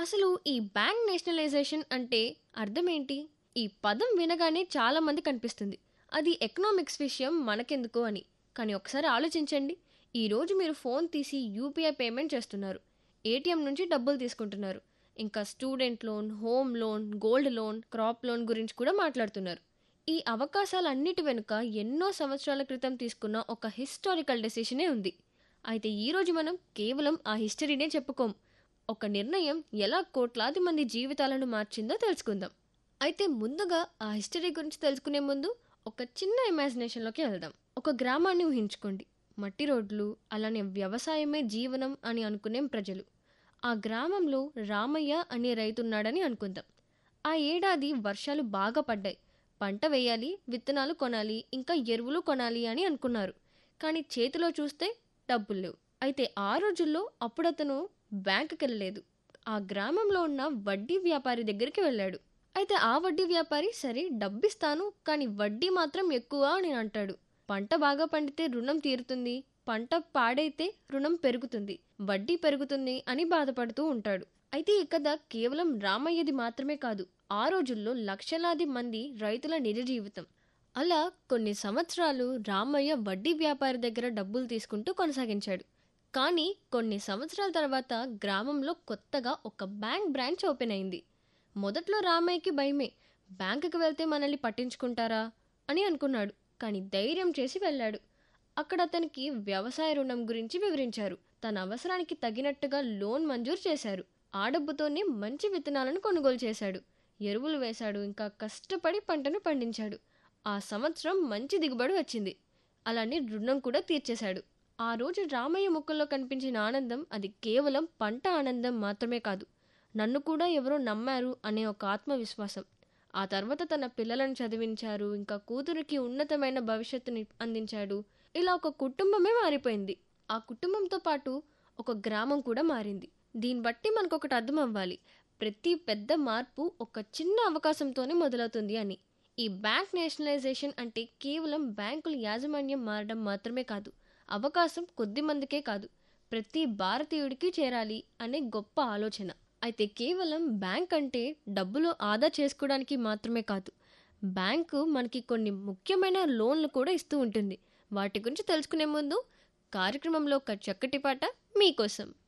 అసలు ఈ bank nationalisation అంటే అర్థం ఏంటి ఈ పదం వినగానే చాలా మంది కనిపిస్తుంది అది ఎకనామిక్స్ విషయం మనకెందుకు అని కానీ ఒకసారి ఆలోచించండి ఈ రోజు మీరు ఫోన్ తీసి యూపీఐ పేమెంట్ చేస్తున్నారు ఏటీఎం నుంచి డబ్బులు తీసుకుంటున్నారు ఇంకా student loan home loan gold loan crop loan గురించి కూడా మాట్లాడుతున్నారు ఈ అవకాశాలన్నిటి వెనుక ఎన్నో సంవత్సరాల క్రితం తీసుకున్న ఒక హిస్టారికల్ డెసిషనే ఉంది అయితే ఈరోజు మనం కేవలం ఆ హిస్టరీనే చెప్పుకోం ఒక నిర్ణయం ఎలా కోట్లాది మంది జీవితాలను మార్చిందో తెలుసుకుందాం అయితే ముందుగా ఆ హిస్టరీ గురించి తెలుసుకునే ముందు ఒక చిన్న ఇమాజినేషన్లోకి వెళ్దాం ఒక గ్రామాన్ని ఊహించుకోండి మట్టి రోడ్లు అలానే వ్యవసాయమే జీవనం అని అనుకునే ప్రజలు ఆ గ్రామంలో రామయ్య అనే రైతున్నాడని అనుకుందాం ఆ ఏడాది వర్షాలు బాగా పడ్డాయి పంట వేయాలి విత్తనాలు కొనాలి ఇంకా ఎరువులు కొనాలి అని అనుకున్నారు కానీ చేతిలో చూస్తే డబ్బులు లేవు అయితే ఆ రోజుల్లో అప్పుడతను బ్యాంకుకి వెళ్ళలేదు ఆ గ్రామంలో ఉన్న వడ్డీ వ్యాపారి దగ్గరికి వెళ్ళాడు అయితే ఆ వడ్డీ వ్యాపారి సరే డబ్బిస్తాను కానీ వడ్డీ మాత్రం ఎక్కువ అని అంటాడు పంట బాగా పండితే రుణం తీరుతుంది పంట పాడైతే రుణం పెరుగుతుంది వడ్డీ పెరుగుతుంది అని బాధపడుతూ ఉంటాడు అయితే ఈ కథ కేవలం రామయ్యది మాత్రమే కాదు ఆ రోజుల్లో లక్షలాది మంది రైతుల నిజ జీవితం అలా కొన్ని సంవత్సరాలు రామయ్య వడ్డీ వ్యాపారి దగ్గర డబ్బులు తీసుకుంటూ కొనసాగించాడు కానీ కొన్ని సంవత్సరాల తర్వాత గ్రామంలో కొత్తగా ఒక బ్యాంక్ బ్రాంచ్ ఓపెన్ అయింది మొదట్లో రామయ్యకి భయమే బ్యాంకుకి వెళ్తే మనల్ని పట్టించుకుంటారా అని అనుకున్నాడు కానీ ధైర్యం చేసి వెళ్ళాడు అక్కడ అతనికి వ్యవసాయ రుణం గురించి వివరించారు తన అవసరానికి తగినట్టుగా లోన్ మంజూరు చేశారు ఆ డబ్బుతోనే మంచి విత్తనాలను కొనుగోలు చేశాడు ఎరువులు వేశాడు ఇంకా కష్టపడి పంటను పండించాడు ఆ సంవత్సరం మంచి దిగుబడి వచ్చింది అలానే రుణం కూడా తీర్చేశాడు ఆ రోజు రామయ్య ముఖంలో కనిపించిన ఆనందం అది కేవలం పంట ఆనందం మాత్రమే కాదు నన్ను కూడా ఎవరో నమ్మారు అనే ఒక ఆత్మవిశ్వాసం ఆ తర్వాత తన పిల్లలను చదివించారు ఇంకా కూతురికి ఉన్నతమైన భవిష్యత్తుని అందించాడు ఇలా ఒక కుటుంబమే మారిపోయింది ఆ కుటుంబంతో పాటు ఒక గ్రామం కూడా మారింది దీన్ని బట్టి మనకు ఒకటి అర్థం అవ్వాలి ప్రతి పెద్ద మార్పు ఒక చిన్న అవకాశంతోనే మొదలవుతుంది అని ఈ బ్యాంక్ నేషనలైజేషన్ అంటే కేవలం బ్యాంకుల యాజమాన్యం మారడం మాత్రమే కాదు అవకాశం కొద్ది మందికే కాదు ప్రతి భారతీయుడికి చేరాలి అనే గొప్ప ఆలోచన అయితే కేవలం బ్యాంక్ అంటే డబ్బులు ఆదా చేసుకోవడానికి మాత్రమే కాదు బ్యాంకు మనకి కొన్ని ముఖ్యమైన లోన్లు కూడా ఇస్తూ ఉంటుంది వాటి గురించి తెలుసుకునే ముందు కార్యక్రమంలో ఒక చక్కటి పాట మీకోసం